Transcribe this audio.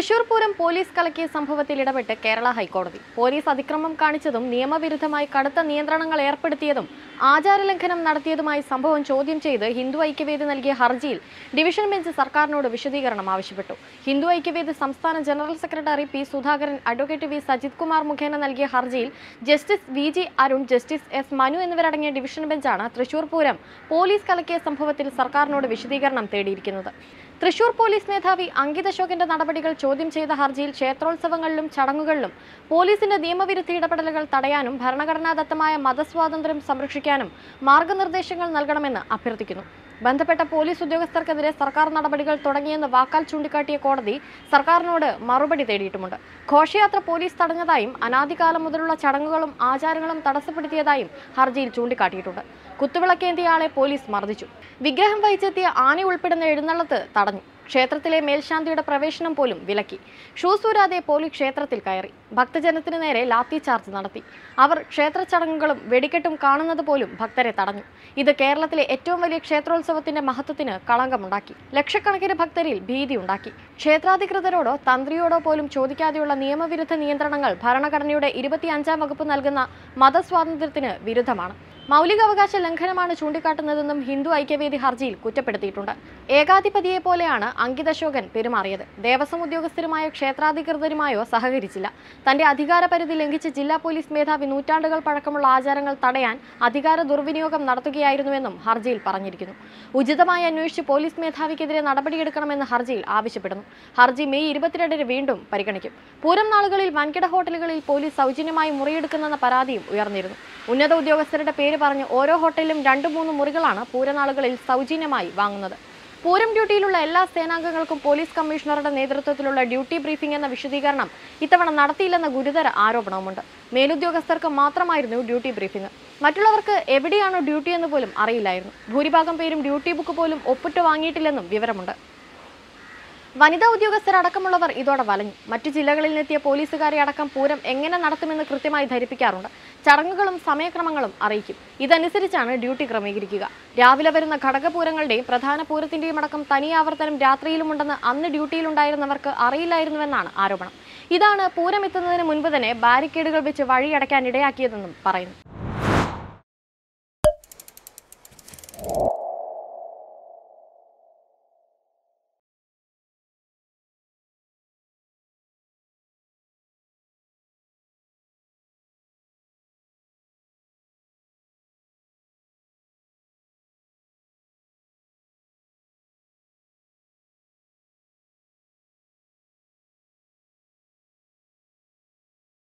Thrissur Pooram police കലക്കിയ സംഭവത്തിൽ ഇടപെട്ട് കേരള ഹൈക്കോടതി പോലീസ് അതിക്രമം കാണിച്ചതും നിയമവിരുദ്ധമായി കടുത്ത നിയന്ത്രണങ്ങൾ ഏർപ്പെടുത്തിയതും ആചാരലംഘനം നടത്തിയതുമായി സംഭവം ചോദ്യം ചെയ്ത് ഹിന്ദു ഐക്യവേദി നൽകിയ ഹർജിയിൽ ഡിവിഷൻ ബെഞ്ച് സർക്കാരിനോട് വിശദീകരണം ആവശ്യപ്പെട്ടു ഹിന്ദു ഐക്യവേദി സംസ്ഥാന general secretary P Sudhakaran advocate V Sajith Kumar മുഖേന നൽകിയ ഹർജിയിൽ justice V G Arun justice S Manu എന്നിവരടങ്ങിയ ഡിവിഷൻ ബെഞ്ചാണ് തൃശൂർ പൂരം പോലീസ് കലക്കിയ സംഭവത്തിൽ സർക്കാരിനോട് വിശദീകരണം തേടിയിരിക്കുന്നത് തൃശൂർ പോലീസ് മേധാവി അങ്കിത് അശോകന്റെ നടപടികൾ ചോദ്യം ചെയ്ത ഹർജിയിൽ ക്ഷേത്രോത്സവങ്ങളിലും ചടങ്ങുകളിലും പോലീസിന്റെ നിയമവിരുദ്ധ ഇടപെടലുകൾ തടയാനും ഭരണഘടനാദത്തമായ മതസ്വാതന്ത്ര്യം സംരക്ഷിക്കാനും മാർഗനിർദ്ദേശങ്ങൾ നൽകണമെന്ന് അഭ്യർത്ഥിക്കുന്നു ബന്ധപ്പെട്ട പോലീസ് ഉദ്യോഗസ്ഥർക്കെതിരെ സർക്കാർ നടപടികൾ തുടങ്ങിയെന്ന് വാക്കാൽ ചൂണ്ടിക്കാട്ടിയ കോടതി സർക്കാരിനോട് മറുപടി തേടിയിട്ടുമുണ്ട് ഘോഷയാത്ര പോലീസ് തടഞ്ഞതായും അനാദികാലം മുതലുള്ള ചടങ്ങുകളും ആചാരങ്ങളും തടസ്സപ്പെടുത്തിയതായും ഹർജിയിൽ ചൂണ്ടിക്കാട്ടിയിട്ടുണ്ട് കുത്തുവിളക്കേന്തിയ ആളെ പോലീസ് മർദ്ദിച്ചു വിഗ്രഹം വഹിച്ചെത്തിയ ആന ഉൾപ്പെടുന്ന എഴുന്നള്ളത്ത് തടഞ്ഞു ക്ഷേത്രത്തിലെ മേൽശാന്തിയുടെ പ്രവേശനം പോലും വിലക്കി ഷൂസ് ഊരാതെ പോലീസ് ക്ഷേത്രത്തിൽ കയറി ഭക്തജനത്തിന് നേരെ ലാത്തി ചാർജ് നടത്തി അവർ ക്ഷേത്ര ചടങ്ങുകളും വെടിക്കെട്ടും കാണുന്നത് പോലും ഭക്തരെ തടഞ്ഞു ഇത് കേരളത്തിലെ ഏറ്റവും വലിയ ക്ഷേത്രോത്സവത്തിന്റെ മഹത്വത്തിന് കളങ്കമുണ്ടാക്കി ലക്ഷക്കണക്കിന് ഭക്തരിൽ ഭീതി ഉണ്ടാക്കി ക്ഷേത്രാധികൃതരോടോ തന്ത്രിയോടോ പോലും ചോദിക്കാതെയുള്ള നിയമവിരുദ്ധ നിയന്ത്രണങ്ങൾ ഭരണഘടനയുടെ ഇരുപത്തിയഞ്ചാം വകുപ്പ് നൽകുന്ന മതസ്വാതന്ത്ര്യത്തിന് വിരുദ്ധമാണ് മൗലികാവകാശ ലംഘനമാണ് ചൂണ്ടിക്കാട്ടുന്നതെന്നും ഹിന്ദു ഐക്യവേദി ഹർജിയിൽ കുറ്റപ്പെടുത്തിയിട്ടുണ്ട് ഏകാധിപതിയെ പോലെയാണ് അങ്കിത് അശോകൻ പെരുമാറിയത് ദേവസ്വം ഉദ്യോഗസ്ഥരുമായോ ക്ഷേത്രാധികൃതരുമായോ സഹകരിച്ചില്ല തന്റെ അധികാര പരിധി ലംഘിച്ച് ജില്ലാ പോലീസ് മേധാവി നൂറ്റാണ്ടുകൾ പഴക്കമുള്ള ആചാരങ്ങൾ തടയാൻ അധികാര ദുർവിനിയോഗം നടത്തുകയായിരുന്നുവെന്നും ഹർജിയിൽ പറഞ്ഞിരിക്കുന്നു ഉചിതമായി അന്വേഷിച്ച് പോലീസ് മേധാവിക്കെതിരെ നടപടിയെടുക്കണമെന്ന് ഹർജിയിൽ ആവശ്യപ്പെടുന്നു ഹർജി മെയ് ഇരുപത്തിരണ്ടിന് വീണ്ടും പരിഗണിക്കും പൂരം നാളുകളിൽ വൻകിട ഹോട്ടലുകളിൽ പോലീസ് സൗജന്യമായി മുറിയെടുക്കുന്നെന്ന പരാതിയും ഉയർന്നിരുന്നു ഉന്നത ഉദ്യോഗസ്ഥരുടെ പേര് പറഞ്ഞ് ഓരോ ഹോട്ടലിലും രണ്ടു മൂന്ന് മുറികളാണ് പൂരനാളുകളിൽ സൗജന്യമായി വാങ്ങുന്നത് പൂരം ഡ്യൂട്ടിയിലുള്ള എല്ലാ സേനാംഗങ്ങൾക്കും പോലീസ് കമ്മീഷണറുടെ നേതൃത്വത്തിലുള്ള ഡ്യൂട്ടി ബ്രീഫിംഗ് എന്ന വിശദീകരണം ഇത്തവണ നടത്തിയില്ലെന്ന ഗുരുതര ആരോപണവുമുണ്ട് മേലുദ്യോഗസ്ഥർക്ക് മാത്രമായിരുന്നു ഡ്യൂട്ടി ബ്രീഫിംഗ് മറ്റുള്ളവർക്ക് എവിടെയാണോ ഡ്യൂട്ടി എന്ന് പോലും അറിയില്ലായിരുന്നു ഭൂരിഭാഗം പേരും ഡ്യൂട്ടി ബുക്ക് പോലും ഒപ്പിട്ട് വാങ്ങിയിട്ടില്ലെന്നും വിവരമുണ്ട് വനിതാ ഉദ്യോഗസ്ഥരടക്കമുള്ളവർ ഇതോടെ വലഞ്ഞു മറ്റു ജില്ലകളിൽ നിന്നെത്തിയ പോലീസുകാരെ അടക്കം പൂരം എങ്ങനെ നടത്തുമെന്ന് കൃത്യമായി ധരിപ്പിക്കാറുണ്ട് ചടങ്ങുകളും സമയക്രമങ്ങളും അറിയിക്കും ഇതനുസരിച്ചാണ് ഡ്യൂട്ടി ക്രമീകരിക്കുക രാവിലെ വരുന്ന ഘടകപൂരങ്ങളുടെയും പ്രധാന പൂരത്തിന്റെയും അടക്കം തനി ആവർത്തനം രാത്രിയിലുമുണ്ടെന്ന് അന്ന് ഡ്യൂട്ടിയിലുണ്ടായിരുന്നവർക്ക് അറിയില്ലായിരുന്നുവെന്നാണ് ആരോപണം ഇതാണ് പൂരം എത്തുന്നതിന് മുൻപ് തന്നെ ബാരിക്കേഡുകൾ വെച്ച് വഴിയടയ്ക്കാൻ ഇടയാക്കിയതെന്നും പറയുന്നു